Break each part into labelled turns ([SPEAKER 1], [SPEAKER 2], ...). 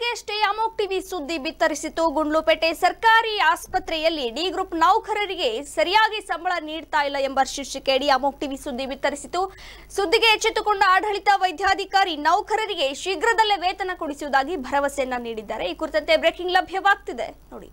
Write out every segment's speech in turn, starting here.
[SPEAKER 1] ಇತ್ತೀಚೆಗಷ್ಟೇ ಅಮೋಕ್ ಟಿವಿ ಸುದ್ದಿ ಬಿತ್ತರಿಸಿತು ಗುಂಡ್ಲುಪೇಟೆ ಸರ್ಕಾರಿ ಆಸ್ಪತ್ರೆಯಲ್ಲಿ ಡಿ ಗ್ರೂಪ್ ನೌಕರರಿಗೆ ಸರಿಯಾಗಿ ಸಂಬಳ ನೀಡ್ತಾ ಇಲ್ಲ ಎಂಬ ಶೀರ್ಷಿಕೆಯಡಿ ಅಮೋಕ್ ಟಿವಿ ಸುದ್ದಿ ಬಿತ್ತರಿಸಿತು ಸುದ್ದಿಗೆ ಎಚ್ಚೆತ್ತುಕೊಂಡ ಆಡಳಿತ ವೈದ್ಯಾಧಿಕಾರಿ ನೌಕರರಿಗೆ ಶೀಘ್ರದಲ್ಲೇ ವೇತನ ಕೊಡಿಸುವುದಾಗಿ ಭರವಸೆಯನ್ನ ನೀಡಿದ್ದಾರೆ ಈ ಕುರಿತಂತೆ ಬ್ರೇಕಿಂಗ್ ಲಭ್ಯವಾಗ್ತಿದೆ ನೋಡಿ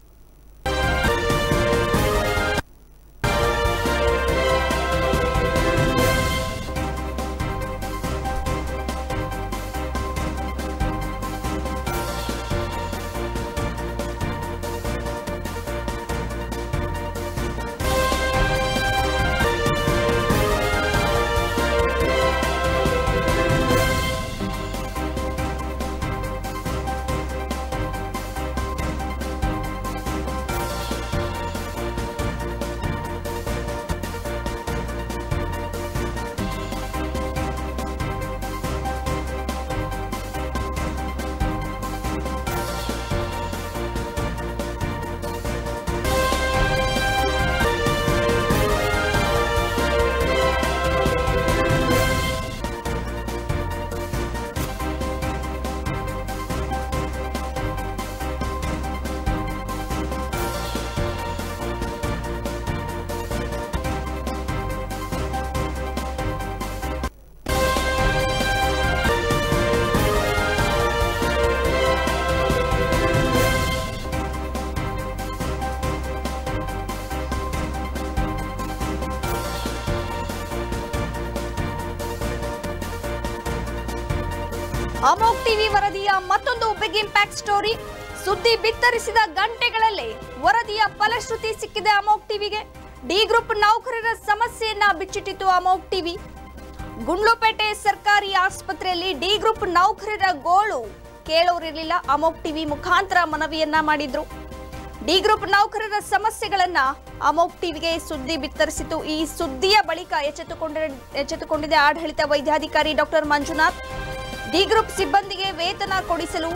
[SPEAKER 1] ಅಮೋಕ್ ಟಿವಿ ವರದಿಯ ಮತ್ತೊಂದು ಬಿಗ್ ಇಂಪ್ಯಾಕ್ಟ್ ಸ್ಟೋರಿ ಸುದ್ದಿ ಬಿತ್ತರಿಸಿದ ಗಂಟೆಗಳಲ್ಲೇ ವರದಿಯ ಫಲಶ್ರುತಿ ಸಿಕ್ಕಿದೆ ಅಮೋಕ್ ಟಿವಿಗೆ ಡಿ ಗ್ರೂಪ್ ನೌಕರರ ಸಮಸ್ಯೆಯನ್ನ ಬಿಚ್ಚಿಟ್ಟಿತು ಅಮೋಕ್ ಟಿವಿ ಗುಂಡ್ಲುಪೇಟೆ ಸರ್ಕಾರಿ ಆಸ್ಪತ್ರೆಯಲ್ಲಿ ಡಿ ಗ್ರೂಪ್ ನೌಕರರ ಗೋಳು ಕೇಳೋರಿರ್ಲಿಲ್ಲ ಅಮೋಕ್ ಟಿವಿ ಮುಖಾಂತರ ಮನವಿಯನ್ನ ಮಾಡಿದ್ರು ಡಿ ಗ್ರೂಪ್ ನೌಕರರ ಸಮಸ್ಯೆಗಳನ್ನ ಅಮೋಕ್ ಟಿವಿಗೆ ಸುದ್ದಿ ಬಿತ್ತರಿಸಿತು ಈ ಸುದ್ದಿಯ ಬಳಿಕ ಎಚ್ಚೆತ್ತುಕೊಂಡ ಎಚ್ಚೆತ್ತುಕೊಂಡಿದೆ ಆಡಳಿತ ವೈದ್ಯಾಧಿಕಾರಿ ಡಾಕ್ಟರ್ ಮಂಜುನಾಥ್ ಡಿ ಗ್ರೂಪ್ ಸಿಬ್ಬಂದಿಗೆ ವೇತನ ಕೊಡಿಸಲು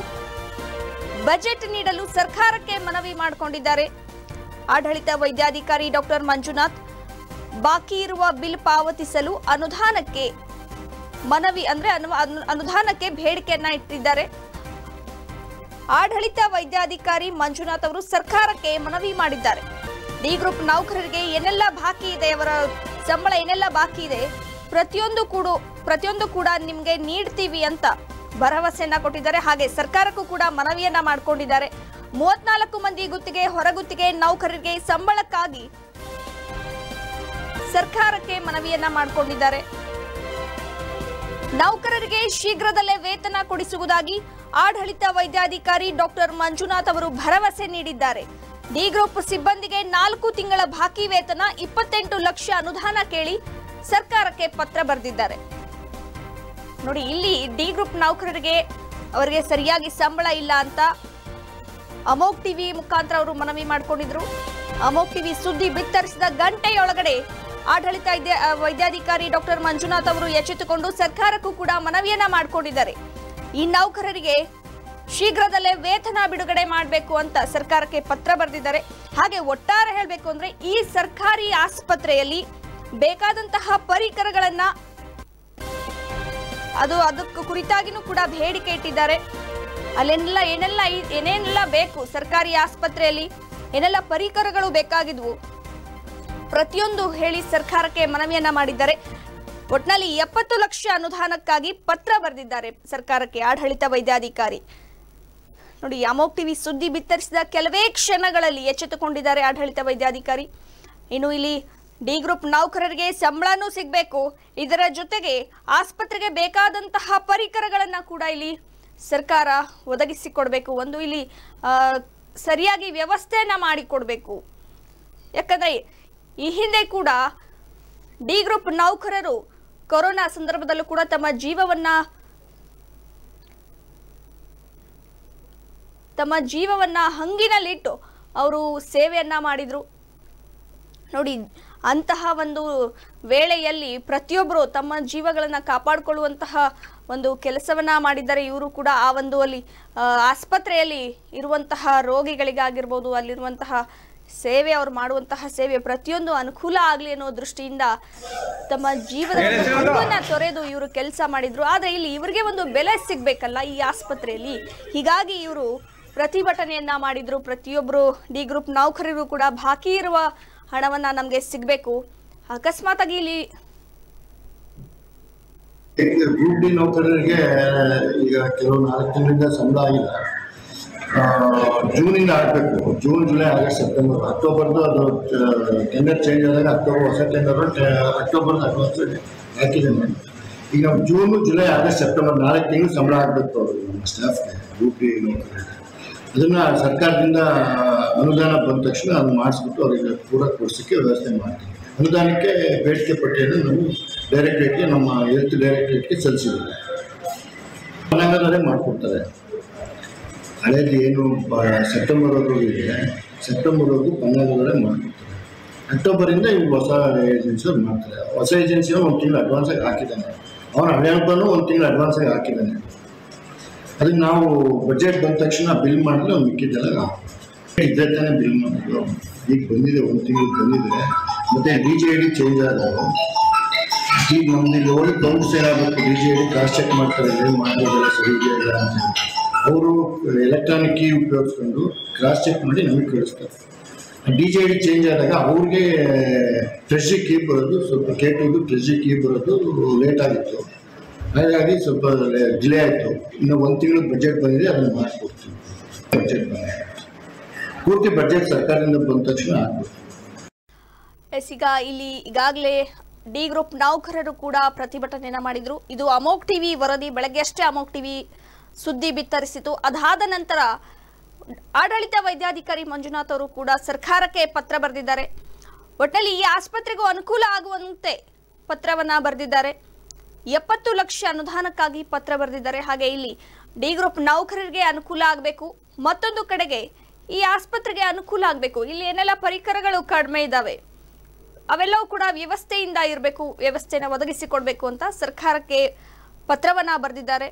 [SPEAKER 1] ಬಜೆಟ್ ನೀಡಲು ಸರ್ಕಾರಕ್ಕೆ ಮನವಿ ಮಾಡಿಕೊಂಡಿದ್ದಾರೆ ಆಡಳಿತ ವೈದ್ಯಾಧಿಕಾರಿ ಡಾಕ್ಟರ್ ಮಂಜುನಾಥ್ ಬಾಕಿ ಇರುವ ಬಿಲ್ ಪಾವತಿಸಲು ಅನುದಾನಕ್ಕೆ ಮನವಿ ಅಂದ್ರೆ ಅನು- ಅನು- ಅನುದಾನಕ್ಕೆ ಬೇಡಿಕೆಯನ್ನ ಇಟ್ಟಿದ್ದಾರೆ ಆಡಳಿತ ವೈದ್ಯಾಧಿಕಾರಿ ಮಂಜುನಾಥ್ ಅವರು ಸರ್ಕಾರಕ್ಕೆ ಮನವಿ ಮಾಡಿದ್ದಾರೆ ಡಿ ಗ್ರೂಪ್ ನೌಕರರಿಗೆ ಏನೆಲ್ಲ ಬಾಕಿ ಇದೆ ಅವರ ಸಂಬಳ ಏನೆಲ್ಲ ಬಾಕಿ ಇದೆ ಪ್ರತಿಯೊಂದು ಕೂಡ ಪ್ರತಿಯೊಂದು ಕೂಡ ನಿಮ್ಗೆ ನೀಡ್ತೀವಿ ಅಂತ ಭರವಸೆಯನ್ನ ಕೊಟ್ಟಿದ್ದಾರೆ ಹಾಗೆ ಸರ್ಕಾರಕ್ಕೂ ಕೂಡ ಮನವಿಯನ್ನ ಮಾಡಿಕೊಂಡಿದ್ದಾರೆ ಮೂವತ್ನಾಲ್ಕು ಮಂದಿ ಗುತ್ತಿಗೆ ಹೊರಗುತ್ತಿಗೆ ನೌಕರರಿಗೆ ಸಂಬಳಕ್ಕಾಗಿ ಸರ್ಕಾರಕ್ಕೆ ಮನವಿಯನ್ನ ಮಾಡಿಕೊಂಡಿದ್ದಾರೆ ನೌಕರರಿಗೆ ಶೀಘ್ರದಲ್ಲೇ ವೇತನ ಕೊಡಿಸುವುದಾಗಿ ಆಡಳಿತ ವೈದ್ಯಾಧಿಕಾರಿ ಡಾಕ್ಟರ್ ಮಂಜುನಾಥ್ ಅವರು ಭರವಸೆ ನೀಡಿದ್ದಾರೆ ಡಿ ಗ್ರೂಪ್ ಸಿಬ್ಬಂದಿಗೆ ನಾಲ್ಕು ತಿಂಗಳ ಬಾಕಿ ವೇತನ ಇಪ್ಪತ್ತೆಂಟು ಲಕ್ಷ ಅನುದಾನ ಕೇಳಿ ಸರ್ಕಾರಕ್ಕೆ ಪತ್ರ ಬರೆದಿದ್ದಾರೆ ನೋಡಿ ಇಲ್ಲಿ ಡಿ ಗ್ರೂಪ್ ನೌಕರರಿಗೆ ಅವರಿಗೆ ಸರಿಯಾಗಿ ಸಂಬಳ ಇಲ್ಲ ಅಂತ ಅಮೋಕ್ ಟಿವಿ ಮುಖಾಂತರ ಅವರು ಮನವಿ ಮಾಡಿಕೊಂಡಿದ್ರು ಅಮೋಕ್ ಟಿವಿ ಸುದ್ದಿ ಬಿತ್ತರಿಸಿದ ಗಂಟೆಯೊಳಗಡೆ ಆಡಳಿತ ಇದ್ಯ- ಆ, ವೈದ್ಯಾಧಿಕಾರಿ ಡಾಕ್ಟರ್ ಮಂಜುನಾಥ್ ಅವರು ಎಚ್ಚೆತ್ತುಕೊಂಡು ಸರ್ಕಾರಕ್ಕೂ ಕೂಡ ಮನವಿಯನ್ನ ಮಾಡಿಕೊಂಡಿದ್ದಾರೆ ಈ ನೌಕರರಿಗೆ ಶೀಘ್ರದಲ್ಲೇ ವೇತನ ಬಿಡುಗಡೆ ಮಾಡಬೇಕು ಅಂತ ಸರ್ಕಾರಕ್ಕೆ ಪತ್ರ ಬರೆದಿದ್ದಾರೆ ಹಾಗೆ ಒಟ್ಟಾರೆ ಹೇಳಬೇಕು ಅಂದ್ರೆ ಈ ಸರ್ಕಾರಿ ಆಸ್ಪತ್ರೆಯಲ್ಲಿ ಬೇಕಾದಂತಹ ಪರಿಕರಗಳನ್ನ ಅದು ಅದಕ್ಕೆ ಕುರಿತಾಗಿನೂ ಕೂಡ ಬೇಡಿಕೆ ಇಟ್ಟಿದ್ದಾರೆ ಅಲ್ಲೆಲ್ಲ ಏನೆಲ್ಲ ಐ- ಏನೇನೆಲ್ಲ ಬೇಕು ಸರ್ಕಾರಿ ಆಸ್ಪತ್ರೆಯಲ್ಲಿ ಏನೆಲ್ಲ ಪರಿಕರಗಳು ಬೇಕಾಗಿದ್ವು ಪ್ರತಿಯೊಂದು ಹೇಳಿ ಸರ್ಕಾರಕ್ಕೆ ಮನವಿಯನ್ನ ಮಾಡಿದ್ದಾರೆ ಒಟ್ನಲ್ಲಿ ಎಪ್ಪತ್ತು ಲಕ್ಷ ಅನುದಾನಕ್ಕಾಗಿ ಪತ್ರ ಬರೆದಿದ್ದಾರೆ ಸರ್ಕಾರಕ್ಕೆ ಆಡಳಿತ ವೈದ್ಯಾಧಿಕಾರಿ ನೋಡಿ ಅಮೋಕ್ ಟಿವಿ ಸುದ್ದಿ ಬಿತ್ತರಿಸಿದ ಕೆಲವೇ ಕ್ಷಣಗಳಲ್ಲಿ ಎಚ್ಚೆತ್ತುಕೊಂಡಿದ್ದಾರೆ ಆಡಳಿತ ವೈದ್ಯಾಧಿಕಾರಿ ಇನ್ನು ಇಲ್ಲಿ ಡಿ ಗ್ರೂಪ್ ನೌಕರರಿಗೆ ಸಂಬಳನೂ ಸಿಗಬೇಕು ಇದರ ಜೊತೆಗೆ ಆಸ್ಪತ್ರೆಗೆ ಬೇಕಾದಂತಹ ಪರಿಕರಗಳನ್ನ ಕೂಡ ಇಲ್ಲಿ ಸರ್ಕಾರ ಒದಗಿಸಿಕೊಡ್ಬೇಕು ಒಂದು ಇಲ್ಲಿ ಆ, ಸರಿಯಾಗಿ ವ್ಯವಸ್ಥೆಯನ್ನ ಮಾಡಿಕೊಡ್ಬೇಕು ಯಾಕಂದ್ರೆ ಈ ಹಿಂದೆ ಕೂಡ ಡಿ ಗ್ರೂಪ್ ನೌಕರರು ಕೊರೋನಾ ಸಂದರ್ಭದಲ್ಲೂ ಕೂಡ ತಮ್ಮ ಜೀವವನ್ನ ತಮ್ಮ ಜೀವವನ್ನ ಹಂಗಿನಲ್ಲಿಟ್ಟು ಅವರು ಸೇವೆಯನ್ನ ಮಾಡಿದ್ರು ನೋಡಿ ಅಂತಹ ಒಂದು ವೇಳೆಯಲ್ಲಿ ಪ್ರತಿಯೊಬ್ಬರು ತಮ್ಮ ಜೀವಗಳನ್ನು ಕಾಪಾಡಿಕೊಳ್ಳುವಂತಹ ಒಂದು ಕೆಲಸವನ್ನ ಮಾಡಿದ್ದಾರೆ ಇವರು ಕೂಡ ಆ ಒಂದು ಅಲ್ಲಿ ಆ, ಆಸ್ಪತ್ರೆಯಲ್ಲಿ ಇರುವಂತಹ ರೋಗಿಗಳಿಗಾಗಿರ್ಬೋದು ಅಲ್ಲಿರುವಂತಹ ಸೇವೆ ಅವ್ರು ಮಾಡುವಂತಹ ಸೇವೆ ಪ್ರತಿಯೊಂದು ಅನುಕೂಲ ಆಗಲಿ ಅನ್ನೋ ದೃಷ್ಟಿಯಿಂದ ತಮ್ಮ ಜೀವದ ಒಂದು ಹಂಗನ್ನ ತೊರೆದು ಇವರು ಕೆಲಸ ಮಾಡಿದ್ರು ಆದ್ರೆ ಇಲ್ಲಿ ಇವರಿಗೆ ಒಂದು ಬೆಲೆ ಸಿಗ್ಬೇಕಲ್ಲ ಈ ಆಸ್ಪತ್ರೆಯಲ್ಲಿ ಹೀಗಾಗಿ ಇವರು ಪ್ರತಿಭಟನೆಯನ್ನ ಮಾಡಿದ್ರು ಪ್ರತಿಯೊಬ್ಬರು ಡಿ ಗ್ರೂಪ್ ನೌಕರರು ಕೂಡ ಬಾಕಿ ಇರುವ ಹಣವನ್ನ ನಮಗೆ ಸಿಗಬೇಕು ಅಕಸ್ಮಾತ್ ಆಗಿ ಇಲ್ಲಿ
[SPEAKER 2] ಗ್ರೂಪ್ ಡಿ ನೌಕರರಿಗೆ ಈಗ ಕೆಲವು ನಾಲ್ಕು ತಿಂಗಳಿಂದ ಸಂಬಳ ಆಗಿಲ್ಲ ಆ, ಜೂನಿಂದ ಆಗಬೇಕು ಜೂನ್ ಜುಲೈ ಆಗಸ್ಟ್ ಸೆಪ್ಟೆಂಬರ್ ಅಕ್ಟೋಬರ್ದು ಅದು ಟೆಂಡರ್ ಚೇಂಜ್ ಆದಾಗ ಅಕ್ಟೋಬರ್ ಹೊಸ ಟೆಂಡರ್ ಅಕ್ಟೋಬರ್ದು ಅಡ್ವಾನ್ಸ್ ಹಾಕಿದ್ದೇನೆ ಈಗ ನಾವು ಜೂನ್ ಜುಲೈ ಆಗಸ್ಟ್ ಸೆಪ್ಟೆಂಬರ್ ನಾಲ್ಕು ತಿಂಗಳು ಸಂಬಳ ಆಗಬೇಕು ಅವರು ನಮ್ಮ ಸ್ಟಾಫ್ಗೆ ಗ್ರೂಪ್ ಡಿ ನೌಕರರಿಗೆ ಅದನ್ನು ಸರ್ಕಾರದಿಂದ ಅನುದಾನ ಬಂದ ತಕ್ಷಣ ಅದು ಮಾಡಿಸ್ಬಿಟ್ಟು ಅವರಿಗೆ ಪೂರಕ ಕೊಡಿಸೋಕ್ಕೆ ವ್ಯವಸ್ಥೆ ಮಾಡ್ತೀವಿ ಅನುದಾನಕ್ಕೆ ಬೇಡಿಕೆ ಪಟ್ಟಿಯನ್ನು ನಾವು ಡೈರೆಕ್ಟ್ರೇಟ್ಗೆ ನಮ್ಮ ಹೆಲ್ತ್ ಡೈರೆಕ್ಟ್ರೇಟ್ಗೆ ಸಲ್ಲಿಸಿದ್ದೀವಿ ಪನ್ನಾಂಗದಲ್ಲೇ ಮಾಡಿಕೊಡ್ತಾರೆ ಹಳೇದು ಏನು ಬ- ಸೆಪ್ಟೆಂಬರ್ವರೆಗೂ ಇದೆ ಸೆಪ್ಟೆಂಬರ್ವರೆಗೂ ಪನ್ನಾಂಗದಲ್ಲೇ ಮಾಡಿಕೊಡ್ತಾರೆ ಅಕ್ಟೋಬರಿಂದ ಇವ್ರು ಹೊಸ ಏಜೆನ್ಸಿಯವ್ರು ಮಾಡ್ತಾರೆ ಹೊಸ ಏಜೆನ್ಸಿಯವ್ರು ಒಂದು ತಿಂಗಳು ಅಡ್ವಾನ್ಸಾಗಿ ಹಾಕಿದ್ದಾನೆ ಅವನ ಹಳೆ ಹಬ್ಬನೂ ಒಂದು ತಿಂಗಳು ಅಡ್ವಾನ್ಸಾಗಿ ಹಾಕಿದ್ದಾನೆ ಅದನ್ನ ನಾವು ಬಜೆಟ್ ಬಂದ ತಕ್ಷಣ ಬಿಲ್ ಮಾಡಿದ್ರೆ ಅವ್ನು ಮಿಕ್ಕಿದ್ದೆಲ್ಲ ಇದೇ ತಾನೇ ಬಿಲ್ ಮಾಡಿದ್ರು ಈಗ ಬಂದಿದೆ ಒಂದು ತಿಂಗಳು ಬಂದಿದೆ ಮತ್ತೆ ಡಿ ಜೆ ಡಿ ಚೇಂಜ್ ಆದವು ಈಗ ನಮ್ದು ಇಲ್ಲಿ ಹೋಗಿ ಕೌಂಟ್ಸ್ ಏನಾಗಬೇಕು D J D cross check ಮಾಡ್ತಾರೆ ಏನು ಮಾಡೋದೆಲ್ಲ ಸರಿ ಇದೆಯಾ ಇಲ್ಲ ಅಂತ ಹೇಳಿ. ಅವರು ಎಲೆಕ್ಟ್ರಾನಿಕ್ ಕೀ ಉಪಯೋಗಿಸ್ಕೊಂಡು ಕ್ರಾಸ್ ಚೆಕ್ ಮಾಡಿ ನಮಗೆ ಕಳಿಸ್ತಾರೆ ಡಿ ಜೆ ಡಿ ಚೇಂಜ್ ಆದಾಗ ಅವ್ರಿಗೆ ಟ್ರೆಜಿ ಕೀ ಬರೋದು ಸ್ವಲ್ಪ ಕೆ ಟುದು ಟ್ರೆಜಿ ಕೀ ಬರೋದು ಲೇಟ್ ಆಗಿತ್ತು ಹಾಗಾಗಿ ಸ್ವಲ್ಪ ಡಿಲೇ ಆಯಿತು ಇನ್ನು ಒಂದು ತಿಂಗಳು ಬಜೆಟ್ ಬಂದಿದೆ ಅದನ್ನು ಮಾಡಿಸ್ಕೊಡ್ತೀವಿ ಬಜೆಟ್ ಬಂದಿದೆ ಪೂರ್ತಿ ಬಜೆಟ್ ಸರ್ಕಾರದಿಂದ ಬಂದ ತಕ್ಷಣ ಆಗ್ಬೋದು
[SPEAKER 1] ಎಸ್ ಈಗ ಇಲ್ಲಿ ಈಗಾಗಲೇ ಡಿ ಗ್ರೂಪ್ ನೌಕರರು ಕೂಡ ಪ್ರತಿಭಟನೆಯನ್ನ ಮಾಡಿದ್ರು ಇದು ಅಮೋಕ್ ಟಿವಿ ವರದಿ ಬೆಳಗ್ಗೆ ಅಷ್ಟೇ ಅಮೋಕ್ ಟಿವಿ ಸುದ್ದಿ ಬಿತ್ತರಿಸಿತು ಅದಾದ ನಂತರ ಆಡಳಿತ ವೈದ್ಯಾಧಿಕಾರಿ ಮಂಜುನಾಥ್ ಅವರು ಕೂಡ ಸರ್ಕಾರಕ್ಕೆ ಪತ್ರ ಬರೆದಿದ್ದಾರೆ ಒಟ್ಟಲ್ಲಿ ಈ ಆಸ್ಪತ್ರೆಗೂ ಅನುಕೂಲ ಆಗುವಂತೆ ಪತ್ರವನ್ನ ಬರೆದಿದ್ದಾರೆ ಎಪ್ಪತ್ತು ಲಕ್ಷ ಅನುದಾನಕ್ಕಾಗಿ ಪತ್ರ ಬರೆದಿದ್ದಾರೆ ಹಾಗೆ ಇಲ್ಲಿ ಡಿ ಗ್ರೂಪ್ ನೌಕರರಿಗೆ ಅನುಕೂಲ ಆಗಬೇಕು ಮತ್ತೊಂದು ಕಡೆಗೆ ಈ ಆಸ್ಪತ್ರೆಗೆ ಅನುಕೂಲ ಆಗಬೇಕು ಇಲ್ಲಿ ಏನೆಲ್ಲ ಪರಿಕರಗಳು ಕಡಿಮೆ ಇದ್ದಾವೆ ಅವೆಲ್ಲವೂ ಕೂಡ ವ್ಯವಸ್ಥೆಯಿಂದ ಇರಬೇಕು ವ್ಯವಸ್ಥೆನ ಒದಗಿಸಿಕೊಡ್ಬೇಕು ಅಂತ ಸರ್ಕಾರಕ್ಕೆ ಪತ್ರವನ್ನ ಬರೆದಿದ್ದಾರೆ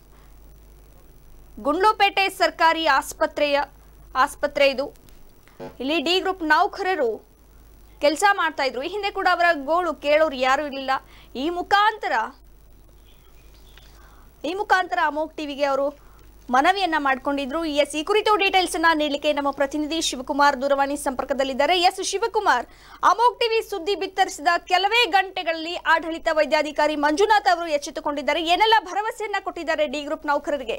[SPEAKER 1] ಗುಂಡ್ಲುಪೇಟೆ ಸರ್ಕಾರಿ ಆಸ್ಪತ್ರೆಯ ಆಸ್ಪತ್ರೆ ಇದು ಇಲ್ಲಿ ಡಿ ಗ್ರೂಪ್ ನೌಕರರು ಕೆಲಸ ಮಾಡ್ತಾ ಇದ್ರು ಈ ಹಿಂದೆ ಕೂಡ ಅವರ ಗೋಳು ಕೇಳೋರು ಯಾರು ಇರಲಿಲ್ಲ ಈ ಮುಖಾಂತರ ಈ ಮುಖಾಂತರ ಅಮೋಕ್ ಟಿವಿಗೆ ಅವರು ಮನವಿಯನ್ನ ಮಾಡ್ಕೊಂಡಿದ್ರು ಎಸ್ ಈ ಕುರಿತು ಡೀಟೇಲ್ಸ್ ಅನ್ನ ನೀಡಲಿಕ್ಕೆ ನಮ್ಮ ಪ್ರತಿನಿಧಿ ಶಿವಕುಮಾರ್ ದೂರವಾಣಿ ಸಂಪರ್ಕದಲ್ಲಿದ್ದಾರೆ ಎಸ್ ಶಿವಕುಮಾರ್ ಅಮೋಕ್ ಟಿವಿ ಸುದ್ದಿ ಬಿತ್ತರಿಸಿದ ಕೆಲವೇ ಗಂಟೆಗಳಲ್ಲಿ ಆಡಳಿತ ವೈದ್ಯಾಧಿಕಾರಿ ಮಂಜುನಾಥ್ ಅವರು ಎಚ್ಚೆತ್ತುಕೊಂಡಿದ್ದಾರೆ ಏನೆಲ್ಲ ಭರವಸೆಯನ್ನ ಕೊಟ್ಟಿದ್ದಾರೆ ಡಿ ಗ್ರೂಪ್ ನೌಕರರಿಗೆ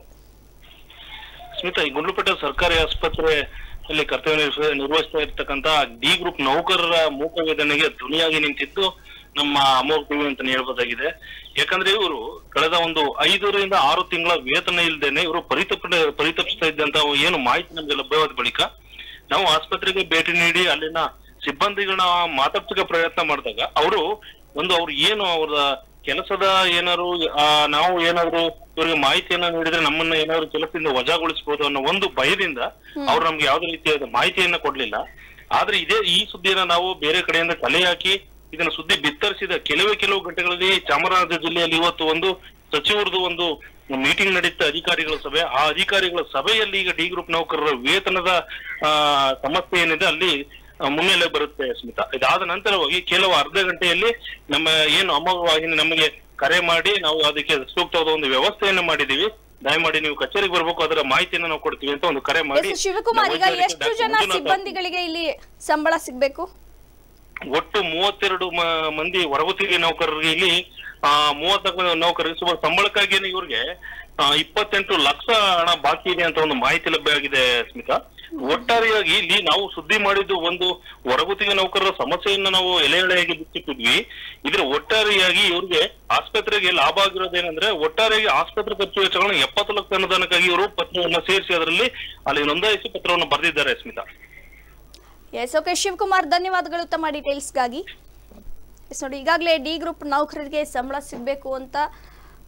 [SPEAKER 3] ಸ್ಮಿತಾ ಈ ಗುಂಡ್ಲುಪೇಟೆ ಸರ್ಕಾರಿ ಆಸ್ಪತ್ರೆ ಅಲ್ಲಿ ಕರ್ತವ್ಯ ನಿರ್ವಹಿಸ- ನಿರ್ವಹಿಸ್ತಾ ಇರ್ತಕ್ಕಂತ ಡಿ ಗ್ರೂಪ್ ನೌಕರರ ಮೂಕವೇದನೆಗೆ ಧ್ವನಿಯಾಗಿ ನಿಂತಿದ್ದು ನಮ್ಮ ಅಮೋಘ ಟಿವಿ ಅಂತ ಹೇಳ್ಬೋದಾಗಿದೆ ಯಾಕಂದ್ರೆ ಇವರು ಕಳೆದ ಒಂದು ಐದರಿಂದ ಆರು ತಿಂಗಳ ವೇತನ ಇಲ್ದೇನೆ ಇವರು ಪರಿತಪ ಪರಿತಪಿಸ್ತಾ ಇದ್ದಂತ ಏನು ಮಾಹಿತಿ ನಮ್ಗೆ ಲಭ್ಯವಾದ ಬಳಿಕ ನಾವು ಆಸ್ಪತ್ರೆಗೆ ಭೇಟಿ ನೀಡಿ ಅಲ್ಲಿನ ಸಿಬ್ಬಂದಿಗಳನ್ನ ಮಾತಾಡ್ಸಕ್ಕೆ ಪ್ರಯತ್ನ ಮಾಡಿದಾಗ ಅವರು ಒಂದು ಅವ್ರು ಏನು ಅವರ ಕೆಲಸದ ಏನಾದ್ರು ಆ, ನಾವು ಏನಾದ್ರು ಇವ್ರಿಗೆ ಮಾಹಿತಿಯನ್ನ ನೀಡಿದ್ರೆ ನಮ್ಮನ್ನ ಏನಾದ್ರು ಕೆಲಸದಿಂದ ವಜಾಗೊಳಿಸಬಹುದು ಅನ್ನೋ ಒಂದು ಭಯದಿಂದ ಅವ್ರು ನಮ್ಗೆ ಯಾವ್ದೇ ರೀತಿಯಾದ ಮಾಹಿತಿಯನ್ನ ಕೊಡ್ಲಿಲ್ಲ ಆದ್ರೆ ಇದೇ ಈ ಸುದ್ದಿಯನ್ನ ನಾವು ಬೇರೆ ಕಡೆಯಿಂದ ಕಲೆ ಹಾಕಿ ಇದನ್ನ ಸುದ್ದಿ ಬಿತ್ತರಿಸಿದ ಕೆಲವೇ ಕೆಲವು ಗಂಟೆಗಳಲ್ಲಿ ಚಾಮರಾಜನಗರ ಜಿಲ್ಲೆಯಲ್ಲಿ ಇವತ್ತು ಒಂದು ಸಚಿವರದು ಒಂದು ಮೀಟಿಂಗ್ ನಡೀತಾ ಅಧಿಕಾರಿಗಳ ಸಭೆ ಆ ಅಧಿಕಾರಿಗಳ ಸಭೆಯಲ್ಲಿ ಈಗ ಡಿ ಗ್ರೂಪ್ ನೌಕರರ ವೇತನದ ಆ ಸಮಸ್ಯೆ ಏನಿದೆ ಅಲ್ಲಿ ಆ, ಮುನ್ನೆಲೆ ಬರುತ್ತೆ ಸ್ಮಿತಾ ಇದಾದ ನಂತರವಾಗಿ ಕೆಲವು ಅರ್ಧ ಗಂಟೆಯಲ್ಲಿ ನಮ್ಮ ಏನು ಅಮೋಘ ವಾಹಿನಿ ನಮಗೆ ಕರೆ ಮಾಡಿ ನಾವು ಅದಕ್ಕೆ ಸೂಕ್ತವಾದ ಒಂದು ವ್ಯವಸ್ಥೆಯನ್ನ ಮಾಡಿದೀವಿ ದಯಮಾಡಿ ನೀವು ಕಚೇರಿಗೆ ಬರ್ಬೇಕು ಅದರ ಮಾಹಿತಿಯನ್ನ ನಾವು ಕೊಡ್ತೀವಿ ಅಂತ ಒಂದು ಕರೆ ಮಾಡಿ
[SPEAKER 1] ಎಸ್ ಶಿವಕುಮಾರ್ ಈಗ
[SPEAKER 3] ವೈದ್ಯಾಧಿಕಾರಿ
[SPEAKER 1] ಎಷ್ಟು
[SPEAKER 3] ಡಾಕ್ಟರ್
[SPEAKER 1] ಜನ
[SPEAKER 3] ಮಂಜುನಾಥ್ ಅವರು-
[SPEAKER 1] ಸಿಬ್ಬಂದಿಗಳಿಗೆ ಇಲ್ಲಿ ಸಂಬಳ ಸಿಗ್ಬೇಕು
[SPEAKER 3] ಒಟ್ಟು ಮೂವತ್ತೆರಡು ಮ- ಮಂದಿ ಹೊರಗುತ್ತಿಗೆ ನೌಕರರಿಗೆ ಇಲ್ಲಿ ಆ ಮೂವತ್ನಾಲ್ಕು ನೌಕರರಿಗೆ ಸುಮಾರು ಸಂಬಳಕ್ಕಾಗಿ ಇವ್ರಿಗೆ ಆ, ಇಪ್ಪತ್ತೆಂಟು ಲಕ್ಷ ಹಣ ಬಾಕಿ ಇದೆ ಅಂತ ಒಂದು ಮಾಹಿತಿ ಲಭ್ಯ ಆಗಿದೆ ಸ್ಮಿತಾ ಒಟ್ಟಾರೆಯಾಗಿ ಇಲ್ಲಿ ನಾವು ಸುದ್ದಿ ಮಾಡಿದ್ದು ಒಂದು ಹೊರಗುತ್ತಿಗೆ ನೌಕರರ ಸಮಸ್ಯೆಯನ್ನ ನಾವು ಎಲೆ ಎಳೆಯಾಗಿ ಬಿಚ್ಚಿಟ್ಟಿದ್ವಿ ಇದ್ರ ಒಟ್ಟಾರೆಯಾಗಿ ಇವ್ರಿಗೆ ಆಸ್ಪತ್ರೆಗೆ ಲಾಭ ಆಗಿರೋದೇನೆಂದ್ರೆ ಒಟ್ಟಾರೆಯಾಗಿ ಆಸ್ಪತ್ರೆ ಖರ್ಚು ವೆಚ್ಚಗಳನ್ನ ಎಪ್ಪತ್ತು ಲಕ್ಷ ಅನುದಾನಕ್ಕಾಗಿ ಇವರು ಪತ್ರವನ್ನ ಸೇರಿಸಿ ಅದರಲ್ಲಿ ಅಲ್ಲಿ ನೋಂದಾಯಿಸಿ ಪತ್ರವನ್ನು ಬರೆದಿದ್ದಾರೆ ಸ್ಮಿತಾ
[SPEAKER 1] ಎಸ್ ಓಕೆ ಶಿವಕುಮಾರ್ ಧನ್ಯವಾದಗಳು ತಮ್ಮ ಡೀಟೇಲ್ಸ್ಗಾಗಿ ಎಸ್ ನೋಡಿ ಈಗಾಗಲೇ ಡಿ ಗ್ರೂಪ್ ನೌಕರರಿಗೆ ಸಂಬಳ ಸಿಗಬೇಕು ಅಂತ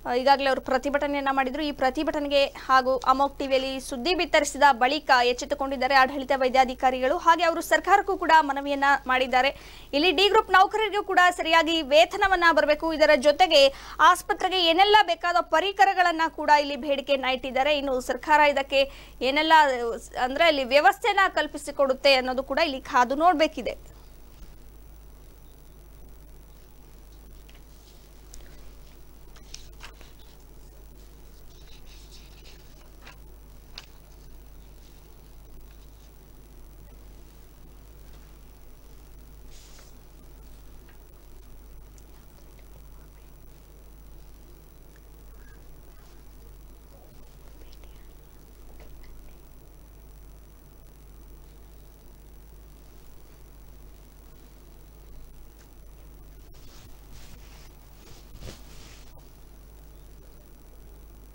[SPEAKER 1] ಈಗಾಗಲೇ ಅವರು ಪ್ರತಿಭಟನೆಯನ್ನ ಮಾಡಿದ್ರು ಈ ಪ್ರತಿಭಟನೆಗೆ ಹಾಗೂ ಅಮೋಕ್ ಟಿವಿಯಲ್ಲಿ ಸುದ್ದಿ ಬಿತ್ತರಿಸಿದ ಬಳಿಕ ಎಚ್ಚೆತ್ತುಕೊಂಡಿದ್ದಾರೆ ಆಡಳಿತ ವೈದ್ಯಾಧಿಕಾರಿಗಳು ಹಾಗೆ ಅವರು ಸರ್ಕಾರಕ್ಕೂ ಕೂಡ ಮನವಿಯನ್ನ ಮಾಡಿದ್ದಾರೆ ಇಲ್ಲಿ ಡಿ ಗ್ರೂಪ್ ನೌಕರರಿಗೂ ಕೂಡ ಸರಿಯಾಗಿ ವೇತನವನ್ನ ಬರಬೇಕು ಇದರ ಜೊತೆಗೆ ಆಸ್ಪತ್ರೆಗೆ ಏನೆಲ್ಲ ಬೇಕಾದ ಪರಿಕರಗಳನ್ನ ಕೂಡ ಇಲ್ಲಿ ಬೇಡಿಕೆಯನ್ನ ಇಟ್ಟಿದ್ದಾರೆ ಇನ್ನು ಸರ್ಕಾರ ಇದಕ್ಕೆ ಏನೆಲ್ಲ ಅಂದ್ರೆ ಇಲ್ಲಿ ವ್ಯವಸ್ಥೆನ ಕಲ್ಪಿಸಿಕೊಡುತ್ತೆ ಅನ್ನೋದು ಕೂಡ ಇಲ್ಲಿ ಕಾದು ನೋಡ್ಬೇಕಿದೆ